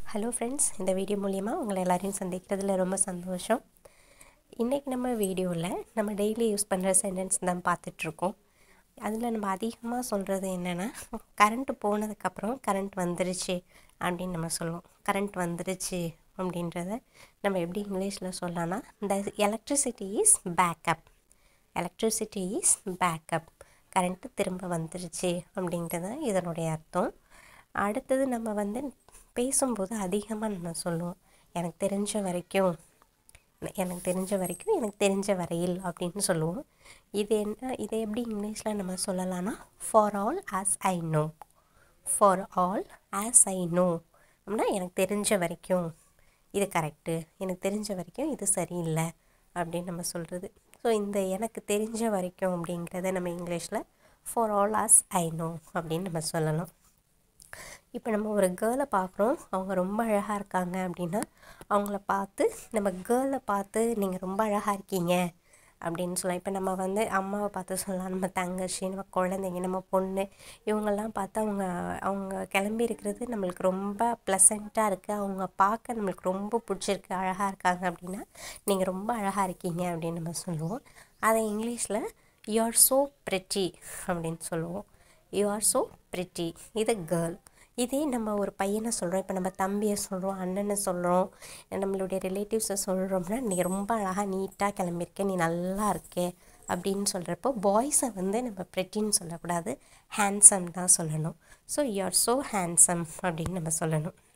hello friends இந்த video மூலிமா உங்களை எல்லாரையும் சந்திக்கிறதுல ரொம்ப சந்தோஷம் இன்றைக்கி நம்ம வீடியோவில் நம்ம டெய்லி யூஸ் பண்ணுற சென்டென்ஸ் தான் பார்த்துட்ருக்கோம் அதில் நம்ம அதிகமாக சொல்கிறது என்னென்னா கரண்ட்டு போனதுக்கப்புறம் கரண்ட் வந்துருச்சு அப்படின்னு நம்ம சொல்லுவோம் கரண்ட் வந்துருச்சு அப்படின்றத நம்ம எப்படி இங்கிலீஷில் சொல்லலாம்னா the electricity is back up electricity is back up current திரும்ப வந்துருச்சு அப்படின்றது இதனுடைய அர்த்தம் அடுத்தது நம்ம வந்து பேசும்போது அதிகமாக நம்ம சொல்லுவோம் எனக்கு தெரிஞ்ச வரைக்கும் எனக்கு தெரிஞ்ச வரைக்கும் எனக்கு தெரிஞ்ச வரையில் அப்படின்னு சொல்லுவோம் இது என்ன இதை எப்படி இங்கிலீஷில் நம்ம சொல்லலாம்னா for all as I know for all as I know அப்படின்னா எனக்கு தெரிஞ்ச வரைக்கும் இது கரெக்டு எனக்கு தெரிஞ்ச வரைக்கும் இது சரியில்லை அப்படின்னு நம்ம சொல்கிறது ஸோ இந்த எனக்கு தெரிஞ்ச வரைக்கும் அப்படிங்கிறத நம்ம இங்கிலீஷில் for all as I know அப்படின்னு நம்ம சொல்லலாம் இப்போ நம்ம ஒரு கேர்ளை பார்க்குறோம் அவங்க ரொம்ப அழகாக இருக்காங்க அப்படின்னா அவங்கள பார்த்து நம்ம கேர்ளை பார்த்து நீங்கள் ரொம்ப அழகாக இருக்கீங்க அப்படின்னு சொல்லலாம் இப்போ நம்ம வந்து அம்மாவை பார்த்து சொல்லலாம் நம்ம தங்கச்சி நம்ம குழந்தைங்க நம்ம பொண்ணு இவங்கெல்லாம் பார்த்து அவங்க அவங்க கிளம்பி இருக்கிறது நம்மளுக்கு ரொம்ப ப்ளசண்ட்டாக இருக்குது அவங்க பார்க்க நம்மளுக்கு ரொம்ப பிடிச்சிருக்கு அழகாக இருக்காங்க அப்படின்னா நீங்கள் ரொம்ப அழகாக இருக்கீங்க அப்படின்னு நம்ம சொல்லுவோம் அதை இங்கிலீஷில் யூ ஆர் ஸோ ப்ரெட்டி அப்படின்னு சொல்லுவோம் யூ ஆர் ஸோ ப்ரிட்டி இது கேர்ள் இதே நம்ம ஒரு பையனை சொல்கிறோம் இப்போ நம்ம தம்பியை சொல்கிறோம் அண்ணனை சொல்கிறோம் நம்மளுடைய ரிலேட்டிவ்ஸை சொல்கிறோம்னா நீ ரொம்ப அழகாக நீட்டாக கிளம்பியிருக்க நீ நல்லா இருக்கே அப்படின்னு சொல்கிறப்போ பாய்ஸை வந்து நம்ம ப்ரெட்டின்னு சொல்லக்கூடாது ஹேண்ட்ஸம் தான் சொல்லணும் so you are so handsome அப்படின்னு நம்ம சொல்லணும்